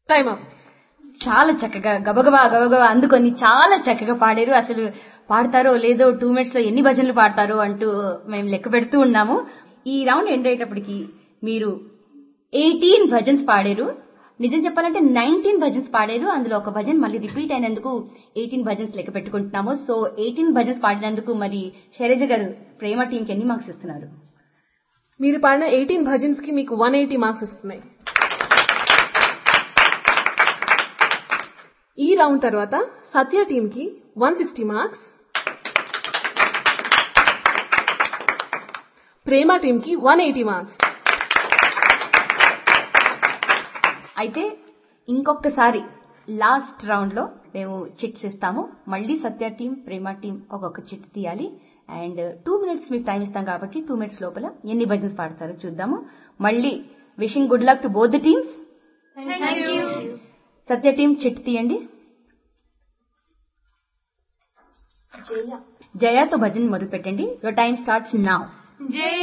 time up చాలా చక్కగా గబగబా గబగబా అందుకొని చాలా చక్కగా పాడారు అసలు పాడతారో లేదో టూ మినిట్స్ లో ఎన్ని భజనలు పాడతారో అంటూ మేము లెక్క పెడుతూ ఉన్నాము ఈ రౌండ్ ఎండ్ అయ్యేటప్పటికి మీరు ఎయిటీన్ భజన్స్ పాడారు నిజం చెప్పాలంటే నైన్టీన్ భజన్స్ పాడారు అందులో ఒక భజన్ మళ్ళీ రిపీట్ అయినందుకు ఎయిటీన్ భజన్స్ లెక్క పెట్టుకుంటున్నాము సో ఎయిటీన్ భజన్స్ పాడినందుకు మరి శైలజ గారు ప్రేమ టీంకి ఎన్ని మార్క్స్ ఇస్తున్నారు మీరు పాడిన ఎయిటీన్ భజన్స్ కి మీకు వన్ ఎయిటీ మార్క్స్ వస్తున్నాయి ఈ రౌండ్ తర్వాత సత్య టీమ్ కి one sixty marks Prema team కి వన్ ఎయిటీ మార్క్స్ అయితే ఇంకొకసారి లాస్ట్ రౌండ్ లో మేము చిట్స్ ఇస్తాము మళ్ళీ సత్య టీం ప్రేమ టీం ఒక్కొక్క చిట్ తీయాలి అండ్ టూ మినిట్స్ మీకు టైం ఇస్తాం కాబట్టి టూ మినిట్స్ లోపల ఎన్ని భజన్స్ పాడతారో చూద్దాము మళ్ళీ wishing good luck to both the teams Satya team chit తీయండి జయాతో భజన్ మొదలు పెట్టండి your time starts now Jaya